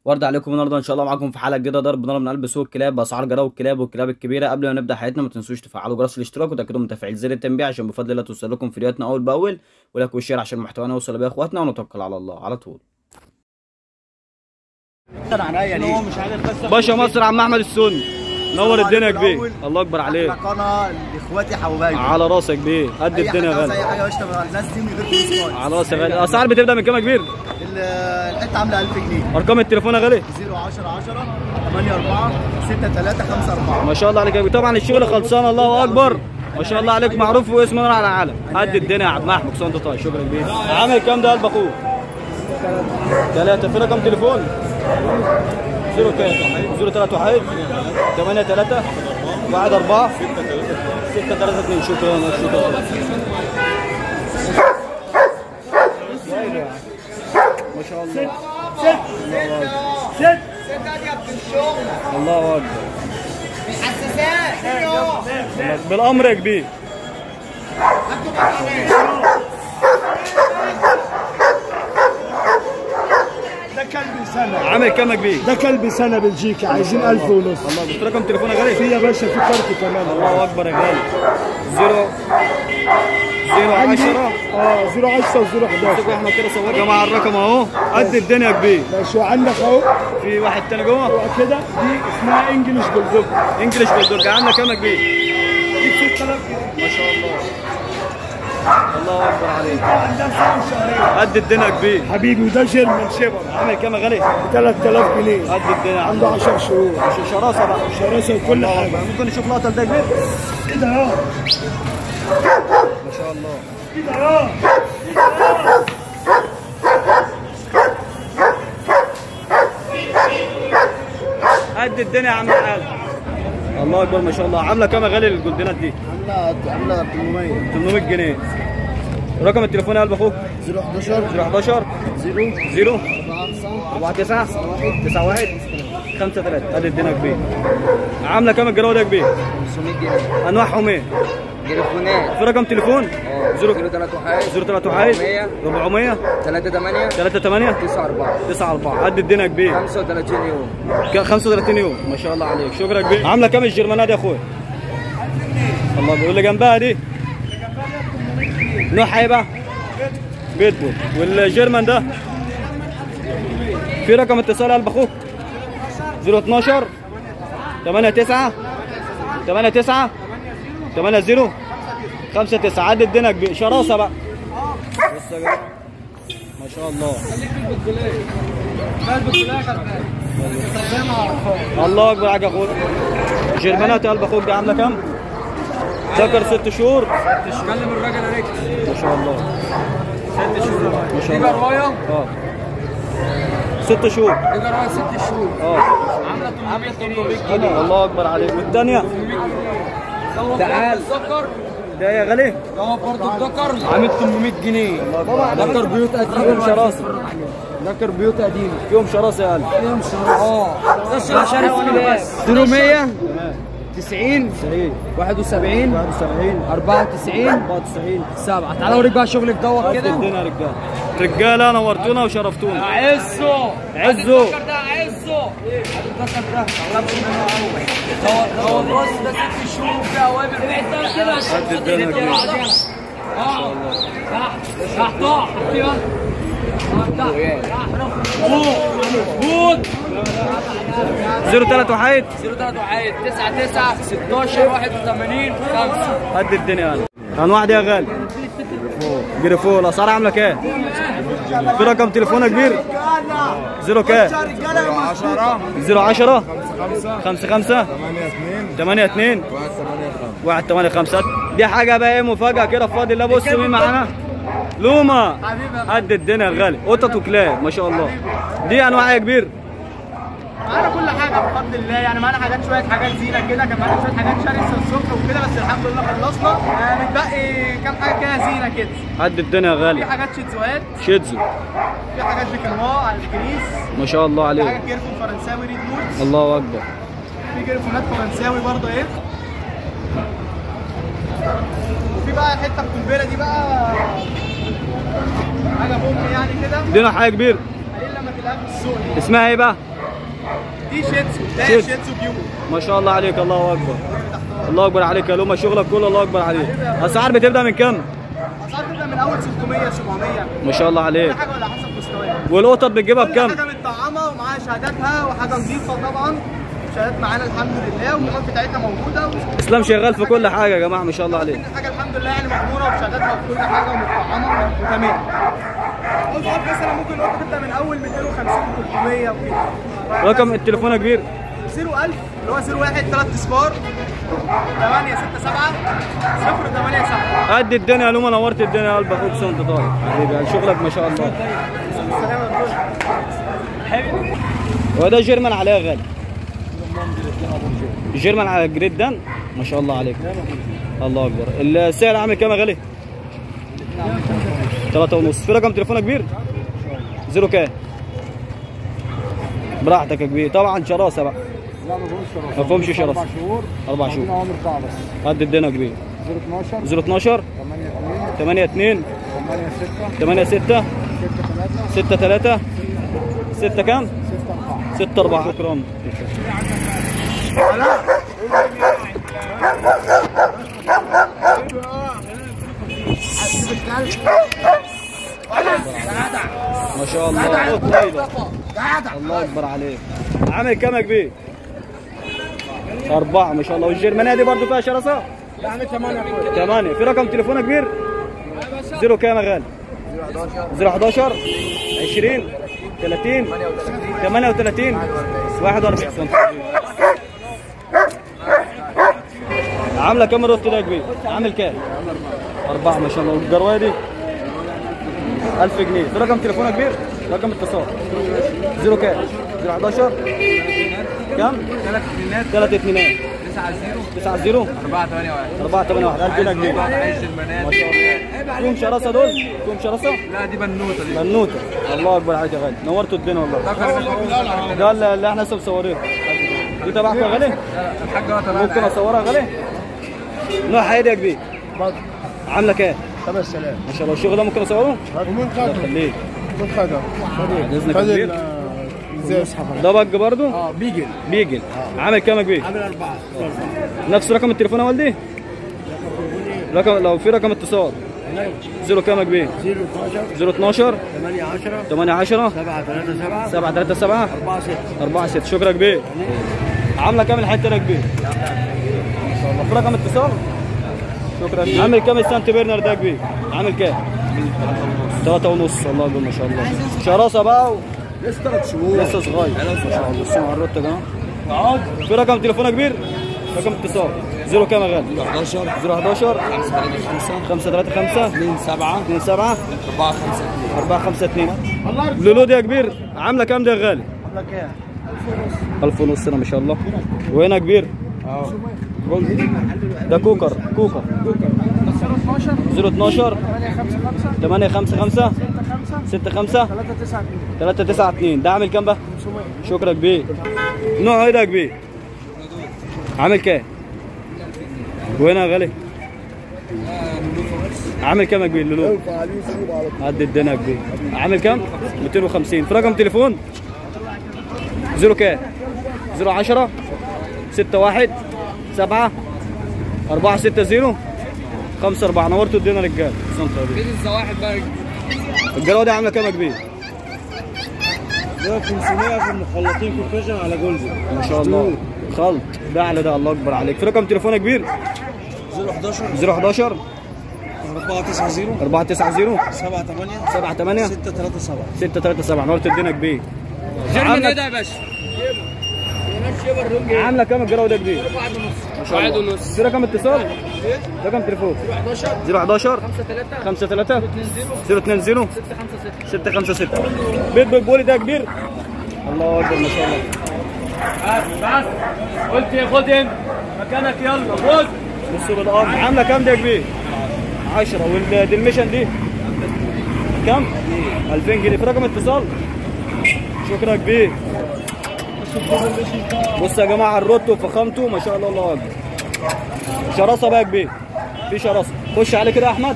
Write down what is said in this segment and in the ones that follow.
ورد عليكم النهارده ان شاء الله معاكم في حلقه جديده ضرب نار من قلب سوق الكلاب باسعار جراوي الكلاب والكلاب الكبيره قبل ما نبدا حياتنا ما تنسوش تفعلوا جرس الاشتراك وتاكدوا من تفعيل زر التنبيه عشان بفضل الله توصل لكم فيديوهاتنا اول باول ولايك والشير عشان محتوانا يوصل لباقي اخواتنا ونتوكل على الله على طول باشا مصر عم احمد السني نور الدنيا يا كبير الله اكبر عليك قناه لاخواتي حبايبي على راسك يا كبير قد اي الدنيا حاجه عاوز غالي اي حاجه قشطه من الناس دي من غير فلوس خالص على راسك غالي الاسعار بتبدا من كام يا كبير ال- الحته عامله 1000 جنيه ارقام التليفون يا غالي 010 10 8 4 6 3 5 4 ما شاء الله عليك يا كبير طبعا الشغل خلصان الله اكبر ما شاء الله عليك معروف واسم نور على العالم قد الدنيا يا عم احمد كسوان طيب شكرا كبير عامل كام ده قلب اخوك ثلاثة في رقم تليفون زيرو كام زيرو ثلاثة واحد ثمانية ثلاثة واحد أربعة ستة ثلاثة اثنين شكرا شكرا ما شاء الله الله أكبر بالامر يا كبير ده كلب سنة عامل كام يا كبير ده كلب سنة بلجيكا عايزين ألف ونص الله بس رقم تليفون يا غالي في يا باشا في كارت كمان الله اكبر يا غالي زيرو زيرو عندي 10 اه 0 10 و 0 11 احنا كده صورنا يا جماعه الرقم اهو قد الدنيا يا كبير ماشي وعندك اهو في واحد تاني جوه كده دي اسمها انجلش بلدوج انجلش بلدوج عامله كام يا كبير دي ب 6000 جنيه ما شاء الله الله اكبر عليك عندها سنة شهرين قد الدنيا يا كبير حبيبي وده جيرمان شيبر عامل كام يا غالي ب 3000 جنيه قد الدنيا عنده 10 شهور مش شراسه بقى شراسة وكل حاجة ممكن نشوف لقطه ده يا كبير كده اهو ما شاء الله كده اهو قد الدنيا يا عم الحاج الله اكبر ما شاء الله عامله كام يا غالي الجولدينات دي عامله عامله 800 800 جنيه رقم التليفون يا قلب اخوك 011 011 0 0 4 9 4 9 9 1 5 3 قد الدنيا كبير عامله كام الجراوه دي يا كبير 500 جنيه انواعهم ايه تليفونات في رقم تليفون 0 031 031 400 38 38 9 4 9 4 قد الدنيا كبير 35 يوم ك- 35 يوم ما شاء الله عليك شكرا كبير عامله كام الجرمانات يا اخويا الله بيقول لي جنبها دي نوعها ايه بقى بيتبول والجيرمان ده في رقم اتصال قلب اخوك 012 8 9 8 9 8 0 5 9 عد الدنيا كبير شراسه بقى بص يا جماعه ما شاء الله الله اكبر عليك يا اخويا جرمانات يا قلب اخوك دي عامله كام؟ ذكر ست شهور كلم الراجل يا ريك ما شاء الله ست شهور ما شاء دي الله جرايه اه ست شهور دي جرايه ست شهور اه عامله 800 جنيه الله اكبر عليك والثانيه تعال الذكر ده يا غالي ده برضه الذكر عامل 800 جنيه ذكر بيوت فيهم قديمه شراسه ذكر بيوت قديمه فيهم شراسه يا قلب فيهم شراسه اه ده شارع وانا بس 800 90 90 71 71 94 94 7 تعالى اوريك بقى شغلك دوت قد كده الدنيا يا رجاله رجاله نورتونا وشرفتونا عزه عزه الذكر ده عزه الذكر ده طلبت منه قوي هو الراس ده ست شهور في اوامر بعدها كده قد الدنيا كبير. اه تحت تحت تحت كده مظبوط 03 وحيد 03 واحد 9 9 16 81 5 قد الدنيا يا قلب انواع دي يا غالي جريفول الاسعار عامله كام؟ في رقم تليفونك كبير؟ زيرو كام؟ 0 10 5 5 8 2 1 8 5 دي حاجه بقى ايه مفاجاه كده بفضل الله بصوا مين معانا لوما قد الدنيا يا غالي قطط وكلاب ما شاء الله دي انواع إيه يا كبير معانا كل حاجه بفضل الله يعني معانا حاجات شويه حاجات زينه كده كان معانا شويه حاجات شرسه الصبح وكده بس الحمد لله خلصنا آه، متبقي كام حاجه كده زينه كده قد الدنيا يا في غالي حاجات شيتزوهات شيتزو في حاجات بكنوا على الكريس ما شاء الله في عليك حاجات جيرفون فرنساوي ريد نوتس الله اكبر في جيرفونات فرنساوي برضه ايه وفي بقى الحته القنبله دي بقى حاجه بوم يعني كده دي نوع حاجه كبير قليل لما تلاقيها في السوق دي اسمها ايه بقى دي شيتسو ده شيتسو. شيتسو بيور ما شاء الله عليك الله اكبر الله اكبر عليك يا لوما شغلك كله الله اكبر عليك اسعار بتبدا من كام اسعار بتبدا من اول 600 700 ما شاء الله كل عليك حاجه ولا حسب مستواها والقطط بتجيبها كل بكام حاجه متطعمه ومعاها شهاداتها وحاجه نظيفه طبعا شهادات معانا الحمد لله والمواد بتاعتنا موجوده اسلام شغال في كل حاجه يا جماعه ما شاء الله عليك كل حاجه الحمد لله يعني مضمونه وبشهاداتها وكل حاجه ومتطعمه وتمام اسعار مثلا ممكن القطه تبدا من اول 250 300 وكده رقم التليفون يا كبير 01000 اللي هو 01 3 اصفار 8 6 7 0 8 7 قد الدنيا يا لوما نورت الدنيا يا قلب اخوك سنت طاير حبيبي شغلك ما شاء الله السلام عليكم وده جيرمان عليه يا غالي جيرمان على جريد دان ما شاء الله عليك الله اكبر السعر عامل كام يا غالي؟ ثلاثة ونص في رقم تليفونك كبير؟ زيرو كام؟ براحتك يا كبير طبعا شراسة بقى لا ما فيهوش شرف ما فيهمش شرف. اربع شهور أربع شهور عمر بتاع بس قد الدنيا يا كبير 012 0 12 8 8 2 2 8 6 8 6 6 3 6 3 6 كام؟ 6 6 4 4 شكرا ما شاء الله الله اكبر عليك عامل كام يا كبير؟ أربعة ما شاء الله والجرمانية دي برضه فيها شراسة؟ يعني 8 ثمانية في رقم تليفونك كبير؟ زيرو كام يا غالي؟ زيرو 11 20 30 38 41 عاملة كام الروت ده يا كبير؟ عامل كام؟ أربعة ما شاء الله والجرواية دي 1000 جنيه في رقم تليفونك كبير؟ رقم اتصال زيرو كام؟ زيرو 11 كام؟ ثلاث اثنينات ثلاث اثنينات 9 0 9 0 4 8 1 4 8 1 1000 جنيه كبير عيش المنال ما شاء الله فيهم شراسة دول؟ فيهم شراسة؟ لا دي بنوته دي بنوته الله اكبر عليك يا غالي نورتوا الدنيا والله ده اللي اللي احنا لسه مصورينه دي تبعك يا غالي الحاج هو تمام ممكن اصورها يا غالي نوعها ايه دي يا كبير عامله كام 5000 ما شاء الله الشغل ده ممكن اصوره ومن الله خدم يخليك من خدم بعد اذنك يا كبير زي اصحابك ده بج برضه اه بيجل بيجل عامل كام يا كبير عامل اربعه نفس رقم التليفون يا والدي رقم لو في رقم اتصال زيرو كام يا كبير 012 زيرو 12 8 10 8 10 7 3 7 7 3 7 4 6 4 6 شكرا كبير عامله كام الحته دي كبير ما شاء الله في رقم اتصال شكرا عامل كام السانت برنر ده كبير عامل كام 3 ونص الله اكبر ما شاء الله شراسه بقى و... لسه 3 شهور لسه صغير ما شاء الله بصوا مع الروت يا جماعه في رقم تليفونك كبير رقم اتصال زيرو كام يا غالي 11 زيرو 11 5 3 5 2 7 2 7 4 5 4 5 2 لولو دي يا كبير عامله كام دي يا غالي؟ عامله كام؟ 1000 ونص هنا ما شاء الله وهنا كبير اه ده كوكر كوكر 0 12 8 5 5 6 5 3 9 2 ده عامل كام بقى؟ شكرا كبير نوعه ايه ده يا كبير؟ عامل كام؟ وهنا يا غالي؟ عامل كام يا كبير لولو؟ قد الدنيا يا كبير عامل كام؟ 250 في رقم تليفون؟ زيرو كام؟ زيرو 10 6 1 7 4 6 0 5 4 نورتوا الدنيا يا رجاله فين الزواحف بقى الجلاوه دي عامله كام يا كبير؟ ده 500 في المخلطين كونفيجن على جولدن ما شاء الله خلط ده على ده الله اكبر عليك في رقم تليفون يا كبير 011 011 490 490 7 8 7 8 6 3 7 6 3 7 نورت الدنيا كبير جيرمان ايه عاملة- ده يا باشا؟ عامله كام الجلاوه دي كبير؟ واحد ونص في رقم اتصال رقم تليفون 011 5 3 0 2 0 6 5 6 بيت بالبولي ده كبير الله اكبر ما شاء الله بس قلت يا خد انت مكانك يلا خد بصوا بالارض عامله كام دي يا كبير 10 والدلميشن دي كام 2000 جنيه في رقم اتصال شكرا كبير بصوا يا جماعه الروتو وفخامته ما شاء الله الله اكبر شراسه بقى يا كبير في شراسه خش عليه كده يا احمد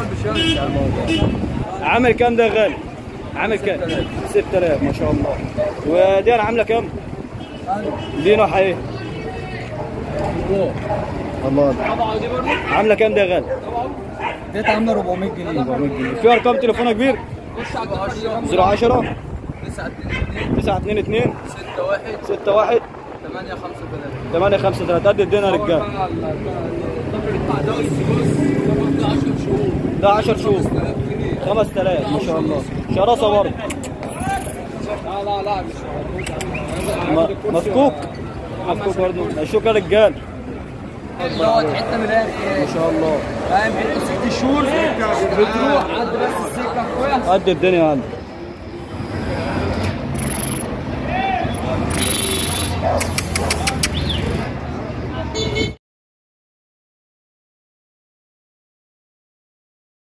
عامل كام ده يا غالي عامل كام 6000 ما شاء الله ودي انا عامله كام؟ دي نوعها ايه؟ الله عامله كام دي يا غالي؟ ديت عامله 400 جنيه في ارقام تليفون يا كبير؟ خش على 010 9 2 922 6 1 61 8 5 3 8 5 3 قد الدنيا يا رجاله ده 10 شهور 5000 ما شاء الله شراسه برضه لا لا لا مش م- مفكوك مفكوك برضه مشوك يا رجال دوت حته من الاخر ما شاء الله فاهم حته ست شهور بتروح عند بس السكه اخويا قد الدنيا يا عم